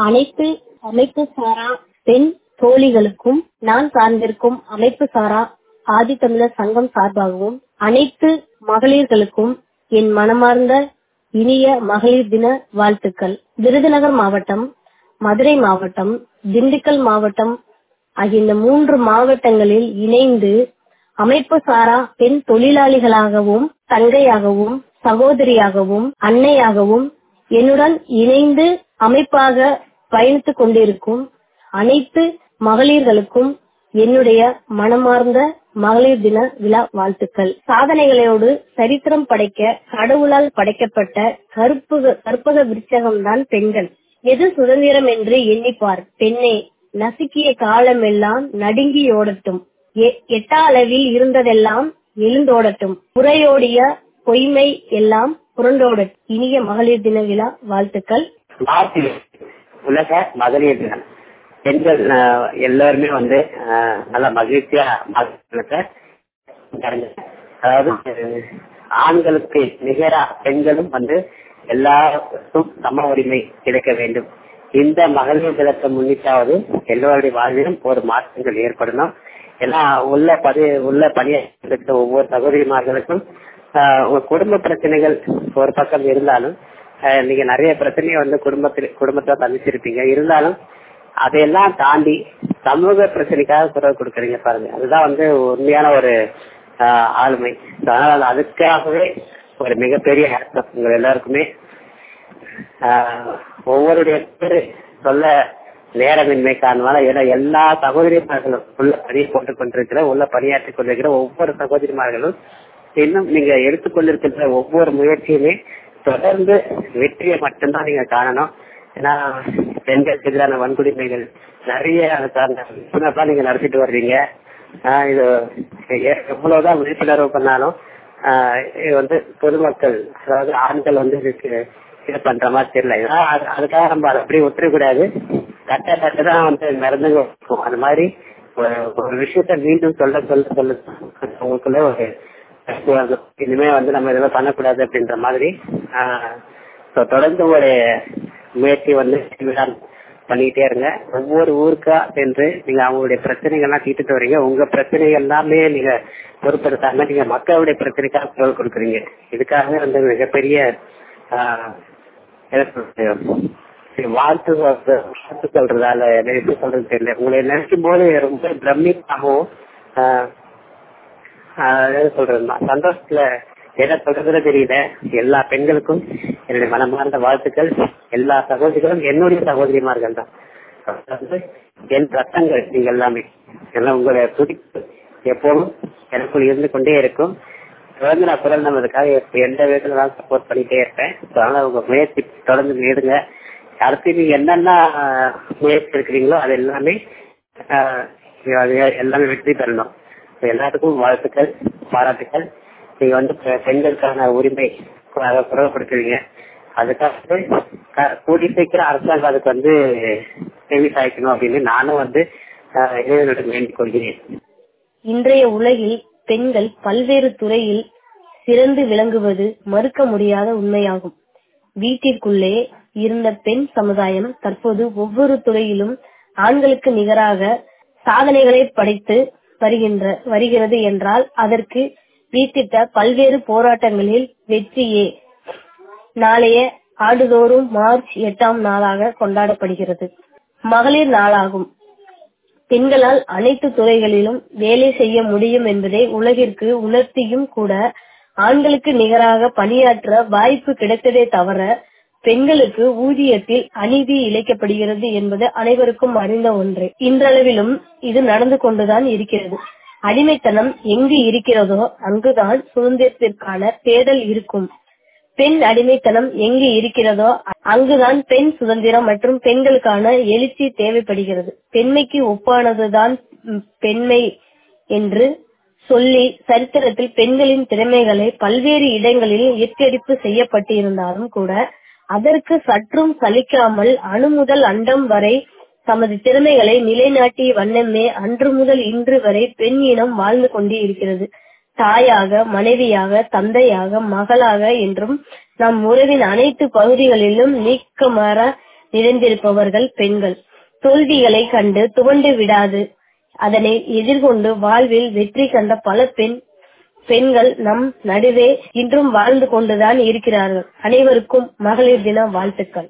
அனைத்து அமைப்பு சாரா பெண் தோழிகளுக்கும் நான் சார்ந்திருக்கும் அமைப்பு சாரா ஆதித்தமிழர் சங்கம் சார்பாகவும் அனைத்து மகளிர்களுக்கும் என் மனமார்ந்த இனிய மகளிர் தின வாழ்த்துக்கள் விருதுநகர் மாவட்டம் மதுரை மாவட்டம் திண்டுக்கல் மாவட்டம் ஆகிய இந்த மூன்று மாவட்டங்களில் இணைந்து அமைப்பு சாரா பெண் தொழிலாளிகளாகவும் தங்கையாகவும் சகோதரியாகவும் அன்னையாகவும் என்னுடன் இணைந்து அமைப்பாக பயணித்துக் கொண்டிருக்கும் அனைத்து மகளிர்களுக்கும் என்னுடைய மனமார்ந்த மகளிர் தின விழா வாழ்த்துக்கள் சாதனைகளோடு சரித்திரம் படைக்க கடவுளால் படைக்கப்பட்ட கற்பக கற்பக விருட்சகம்தான் பெண்கள் எது சுதந்திரம் என்று எண்ணிப்பார் பெண்ணே நசுக்கிய காலமெல்லாம் நடுங்கி ஓடட்டும் எட்டா அளவில் இருந்ததெல்லாம் எழுந்தோடட்டும் புறையோடிய பொய்மை எல்லாம் புரண்டோடட்டும் இனிய மகளிர் தின விழா வாழ்த்துக்கள் மார்ச் உலக மகளிர் தினம் பெண்கள் அஹ், எல்லாருமே வந்து அஹ், நல்ல மகிழ்ச்சியா மகளிர் அதாவது அஹ், ஆண்களுக்கு நிகரா பெண்களும் வந்து எல்லாருக்கும் சம உரிமை கிடைக்க வேண்டும் இந்த மகளிர் தினத்தை முன்னிட்டாவது எல்லோருடைய வாழ்விலும் ஒரு மாற்றங்கள் ஏற்படணும் ஏன்னா உள்ள பதி உள்ள பணியாற்ற ஒவ்வொரு சகோதரிமார்களுக்கும் ஆஹ், உங்க குடும்ப பிரச்சனைகள் ஒரு பக்கம் இருந்தாலும் ஆஹ், நீங்க நிறைய பிரச்சனையை வந்து குடும்பத்தில் குடும்பத்தை சந்திச்சிருப்பீங்க இருந்தாலும் அதையெல்லாம் தாண்டி சமூக பிரச்சனைக்காக குரல் கொடுக்குறீங்க பாருங்க அதுதான் வந்து உண்மையான ஒரு ஆஹ், ஆளுமை அதனால அதுக்காகவே ஒரு மிகப்பெரிய hats off உங்க எல்லாருக்குமே ஆஹ், ஒவ்வொருடைய பேரு சொல்ல நேரமின்மை காரணமாக ஏன்னா எல்லா சகோதரிமார்களும் உள்ள பணி போட்டுக் கொண்டிருக்கிற உள்ள பணியாற்றிக் கொண்டிருக்கிற ஒவ்வொரு சகோதரிமார்களும் இன்னும் நீங்க எடுத்துக்கொண்டிருக்கிற ஒவ்வொரு முயற்சியுமே தொடர்ந்து வெற்றியை மட்டும்தான் நீங்க காணணும் ஏன்னா பெண்களுக்கு எதிரான வன்கொடுமைகள் நிறைய அது சார்ந்த விழிப்புணர்வா நீங்க நடத்திட்டு வர்றீங்க ஆஹ் இது எ- எவ்வளவுதான் விழிப்புணர்வு பண்ணாலும் ஆஹ் இது வந்து பொதுமக்கள் அதாவது ஆண்கள் வந்து இதுக்கு இது பண்ற மாதிரி தெரியல ஏன்னா அது- அதுக்காக நம்ம அதை அப்படியே ஒத்துக்கூடாது கட்ட கட்ட தான் வந்து நடந்துங்க இருக்கும் அந்த மாதிரி ஒரு ஒரு விஷயத்த மீண்டும் சொல்ல சொல்ல சொல்ல உங்களுக்குள்ள ஒரு கருத்து வரும். இனிமே வந்து நம்ம இதெல்லாம் பண்ணக்கூடாது அப்படின்ற மாதிரி ஆஹ் so தொடர்ந்து ஒரு முயற்சி வந்து விடாம பண்ணிக்கிட்டே இருங்க ஒவ்வொரு ஊருக்கா சென்று நீங்க அவங்களுடைய பிரச்சனைகள்லாம் தீர்த்துட்டு வரீங்க உங்க பிரச்சனைகள் எல்லாமே நீங்க பொறுப்படுத்தாம நீங்க மக்களுடைய பிரச்சனைக்காக குரல் கொடுக்குறீங்க இதுக்காக வந்து மிகப்பெரிய ஆஹ், என்ன சொல்றது, வாழ்த்து சொல்றது- வாழ்த்து சொல்றதால என்ன எப்படி சொல்றது தெரியல உங்களை நினைக்கும் போது ரொம்ப பிரமிப்பாகவும் ஆஹ், ஆஹ், என்ன சொல்றது நான் சந்தோஷத்துல என்ன சொல்றதுன்னு தெரியல எல்லா பெண்களுக்கும் என்னுடைய மனமார்ந்த வாழ்த்துக்கள் எல்லா சகோதரிகளும் என்னுடைய சகோதரிமார்கள் தான் அதாவது என் ரத்தங்கள் நீங்க எல்லாமே எல்லாம் உங்களுடைய துடிப்பு எப்போதும் எனக்குள் இருந்து கொண்டே இருக்கும் தொடர்ந்து நான் குரல் நமதுக்காக எப்ப- எந்த விதத்துல நான் சப்போர்ட் பண்ணிட்டே இருப்பேன் So, அதனால உங்க முயற்சி தொடர்ந்து நேடுங்க அடுத்து நீங்க என்னென்ன ஆஹ், முயற்சி எடுக்கிறீங்களோ அது எல்லாமே ஆஹ், அது எல்லாமே வெற்றி பெறணும் So, எல்லாத்துக்கும் வாழ்த்துக்கள் பாராட்டுக்கள் நீங்க வந்து பெ- பெண்களுக்கான உரிமை கு- குரல் கொடுக்குறீங்க அதுக்காக க- கூடி சீக்கிரம் அரசாங்கம் அதுக்கு வந்து செவி சாய்க்கணும் அப்படின்னு நானும் வந்து ஆஹ், இறைவனிடம் வேண்டிக் கொள்கிறேன் இன்றைய உலகில் பெண்கள் பல்வேறு துறையில் சிறந்து விளங்குவது மறுக்க முடியாத உண்மையாகும் வீட்டிற்குள்ளே இருந்த பெண் சமுதாயம் தற்போது ஒவ்வொரு துறையிலும் ஆண்களுக்கு நிகராக சாதனைகளை படைத்து வருகின்ற வருகிறது என்றால் அதற்கு வீட்டிட்ட பல்வேறு போராட்டங்களில் வெற்றியே நாளைய ஆண்டுதோறும் மார்ச் எட்டாம் நாளாக கொண்டாடப்படுகிறது மகளிர் நாளாகும் பெண்களால் அனைத்து துறைகளிலும் வேலை செய்ய முடியும் என்பதை உலகிற்கு உணர்த்தியும் கூட ஆண்களுக்கு நிகராக பணியாற்ற வாய்ப்பு கிடைத்ததே தவிர பெண்களுக்கு ஊதியத்தில் அநீதி இழைக்கப்படுகிறது என்பது அனைவருக்கும் அறிந்த ஒன்று இன்றளவிலும் இது நடந்து கொண்டுதான் இருக்கிறது அடிமைத்தனம் எங்கு இருக்கிறதோ அங்குதான் சுதந்திரத்திற்கான தேடல் இருக்கும் பெண் அடிமைத்தனம் எங்கு இருக்கிறதோ அங்குதான் பெண் சுதந்திரம் மற்றும் பெண்களுக்கான எழுச்சி தேவைப்படுகிறது பெண்மைக்கு ஒப்பானதுதான் ம், பெண்மை என்று சொல்லி சரித்திரத்தில் பெண்களின் திறமைகளை பல்வேறு இடங்களில் எச்சரிப்பு செய்யப்பட்டிருந்தாலும் கூட அதற்கு சற்றும் சலிக்காமல் அணு முதல் அண்டம் வரை தமது திறமைகளை நிலைநாட்டிய வண்ணமே அன்று முதல் இன்று வரை பெண் இனம் வாழ்ந்து கொண்டே இருக்கிறது தாயாக மனைவியாக தந்தையாக மகளாக என்றும் நம் உறவின் அனைத்து பகுதிகளிலும் நீக்கமர நிறைந்திருப்பவர்கள் பெண்கள் தோல்விகளை கண்டு துவண்டு விடாது அதனை எதிர்கொண்டு வாழ்வில் வெற்றி கண்ட பல பெண் பெண்கள் நம் நடுவே இன்றும் வாழ்ந்து கொண்டுதான் இருக்கிறார்கள் அனைவருக்கும் மகளிர் தின வாழ்த்துக்கள்